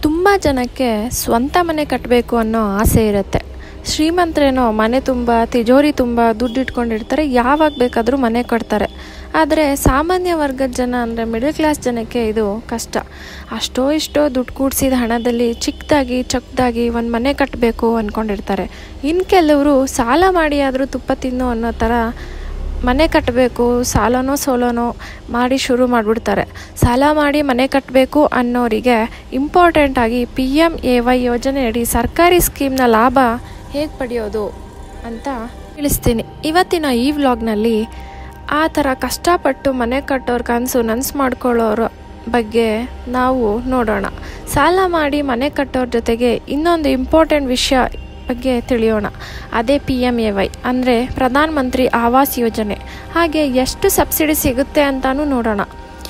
ತುಂಬ ಜನಕ್ಕೆ ಸ್ವಂತ ಮನೆ ಕಟ್ಟಬೇಕು ಅನ್ನೋ ಆಸೆ ಇರುತ್ತೆ ಶ್ರೀಮಂತರೇನೋ ಮನೆ ತುಂಬ ತಿಜೋರಿ ತುಂಬ ದುಡ್ಡು ಇಟ್ಕೊಂಡಿರ್ತಾರೆ ಯಾವಾಗ ಬೇಕಾದರೂ ಮನೆ ಕಟ್ತಾರೆ ಆದರೆ ಸಾಮಾನ್ಯ ವರ್ಗದ ಜನ ಅಂದರೆ ಮಿಡಲ್ ಕ್ಲಾಸ್ ಜನಕ್ಕೆ ಇದು ಕಷ್ಟ ಅಷ್ಟೋ ಇಷ್ಟೋ ದುಡ್ಡು ಕೂಡಿಸಿದ ಹಣದಲ್ಲಿ ಚಿಕ್ಕದಾಗಿ ಚೊಕ್ಕದಾಗಿ ಒಂದು ಮನೆ ಕಟ್ಟಬೇಕು ಅಂದ್ಕೊಂಡಿರ್ತಾರೆ ಇನ್ನು ಕೆಲವರು ಸಾಲ ಮಾಡಿ ಆದರೂ ತುಪ್ಪ ತಿನ್ನು ಅನ್ನೋ ಥರ ಮನೆ ಕಟ್ಟಬೇಕು ಸಾಲನೋ ಸೋಲನೋ ಮಾಡಿ ಶುರು ಮಾಡಿಬಿಡ್ತಾರೆ ಸಾಲ ಮಾಡಿ ಮನೆ ಕಟ್ಟಬೇಕು ಅನ್ನೋರಿಗೆ ಇಂಪಾರ್ಟೆಂಟಾಗಿ ಪಿ ಎಮ್ ಎ ವೈ ಯೋಜನೆಯಡಿ ಸರ್ಕಾರಿ ಸ್ಕೀಮ್ನ ಲಾಭ ಹೇಗೆ ಪಡೆಯೋದು ಅಂತ ತಿಳಿಸ್ತೀನಿ ಇವತ್ತಿನ ಈ ವ್ಲಾಗ್ನಲ್ಲಿ ಆ ಥರ ಕಷ್ಟಪಟ್ಟು ಮನೆ ಕಟ್ಟೋರ ಕನಸು ನನಸು ಮಾಡ್ಕೊಳ್ಳೋರ ಬಗ್ಗೆ ನಾವು ನೋಡೋಣ ಸಾಲ ಮಾಡಿ ಮನೆ ಕಟ್ಟೋರ ಜೊತೆಗೆ ಇನ್ನೊಂದು ಇಂಪಾರ್ಟೆಂಟ್ ವಿಷಯ ಬಗ್ಗೆ ತಿಳಿಯೋಣ ಅದೇ ಪಿ ಎಮ್ ಎ ವೈ ಅಂದರೆ ಪ್ರಧಾನ ಮಂತ್ರಿ ಆವಾಸ್ ಯೋಜನೆ ಹಾಗೆ ಎಷ್ಟು ಸಬ್ಸಿಡಿ ಸಿಗುತ್ತೆ ಅಂತಾನೂ ನೋಡೋಣ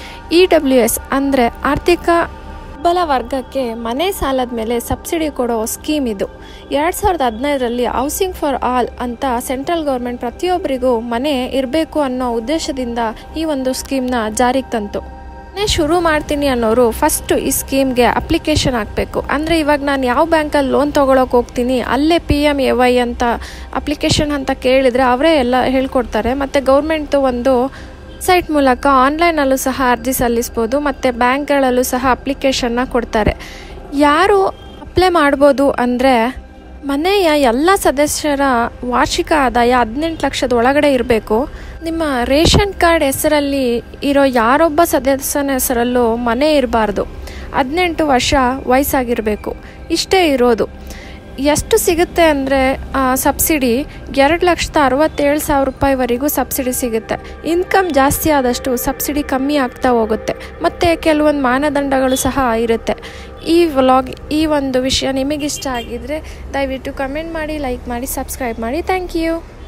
ಇ ಡಬ್ಲ್ಯೂ ಎಸ್ ಅಂದರೆ ಆರ್ಥಿಕ ದುರ್ಬಲ ವರ್ಗಕ್ಕೆ ಮನೆ ಸಾಲದ ಮೇಲೆ ಸಬ್ಸಿಡಿ ಕೊಡೋ ಸ್ಕೀಮ್ ಇದು ಎರಡು ಸಾವಿರದ ಹದಿನೈದರಲ್ಲಿ ಹೌಸಿಂಗ್ ಫಾರ್ ಆಲ್ ಅಂತ ಸೆಂಟ್ರಲ್ ಗೌರ್ಮೆಂಟ್ ಪ್ರತಿಯೊಬ್ಬರಿಗೂ ಮನೆ ಇರಬೇಕು ಅನ್ನೋ ಉದ್ದೇಶದಿಂದ ಈ ಒಂದು ಸ್ಕೀಮ್ನ ಜಾರಿಗೆ ತಂತು ಮನೆ ಶುರು ಮಾಡ್ತೀನಿ ಅನ್ನೋರು ಫಸ್ಟು ಈ ಸ್ಕೀಮ್ಗೆ ಅಪ್ಲಿಕೇಶನ್ ಹಾಕಬೇಕು ಅಂದರೆ ಇವಾಗ ನಾನು ಯಾವ ಬ್ಯಾಂಕಲ್ಲಿ ಲೋನ್ ತೊಗೊಳಕ್ಕೆ ಹೋಗ್ತೀನಿ ಅಲ್ಲೇ ಪಿ ಎಮ್ ಎ ವೈ ಅಂತ ಅಪ್ಲಿಕೇಶನ್ ಅಂತ ಕೇಳಿದರೆ ಅವರೇ ಎಲ್ಲ ಹೇಳ್ಕೊಡ್ತಾರೆ ಮತ್ತು ಗೌರ್ಮೆಂಟ್ದು ಒಂದು ಸೈಟ್ ಮೂಲಕ ಆನ್ಲೈನಲ್ಲೂ ಸಹ ಅರ್ಜಿ ಸಲ್ಲಿಸ್ಬೋದು ಮತ್ತು ಬ್ಯಾಂಕ್ಗಳಲ್ಲೂ ಸಹ ಅಪ್ಲಿಕೇಶನ್ನ ಕೊಡ್ತಾರೆ ಯಾರು ಅಪ್ಲೈ ಮಾಡ್ಬೋದು ಅಂದರೆ ಮನೆಯ ಎಲ್ಲ ಸದಸ್ಯರ ವಾರ್ಷಿಕ ಆದಾಯ ಹದಿನೆಂಟು ಲಕ್ಷದ ಒಳಗಡೆ ಇರಬೇಕು ನಿಮ್ಮ ರೇಷನ್ ಕಾರ್ಡ್ ಹೆಸರಲ್ಲಿ ಇರೋ ಯಾರೊಬ್ಬ ಸದಸ್ಯನ ಹೆಸರಲ್ಲೂ ಮನೆ ಇರಬಾರ್ದು ಹದಿನೆಂಟು ವರ್ಷ ವಯಸ್ಸಾಗಿರಬೇಕು ಇಷ್ಟೇ ಇರೋದು ಎಷ್ಟು ಸಿಗುತ್ತೆ ಅಂದರೆ ಸಬ್ಸಿಡಿ ಎರಡು ಲಕ್ಷದ ಅರವತ್ತೇಳು ಸಾವಿರ ರೂಪಾಯಿವರೆಗೂ ಸಬ್ಸಿಡಿ ಸಿಗುತ್ತೆ ಇನ್ಕಮ್ ಜಾಸ್ತಿ ಆದಷ್ಟು ಸಬ್ಸಿಡಿ ಕಮ್ಮಿ ಆಗ್ತಾ ಹೋಗುತ್ತೆ ಮತ್ತು ಕೆಲವೊಂದು ಮಾನದಂಡಗಳು ಸಹ ಇರುತ್ತೆ ಈ ವ್ಲಾಗ್ ಈ ಒಂದು ವಿಷಯ ನಿಮಗಿಷ್ಟ ಆಗಿದ್ದರೆ ದಯವಿಟ್ಟು ಕಮೆಂಟ್ ಮಾಡಿ ಲೈಕ್ ಮಾಡಿ ಸಬ್ಸ್ಕ್ರೈಬ್ ಮಾಡಿ ಥ್ಯಾಂಕ್ ಯು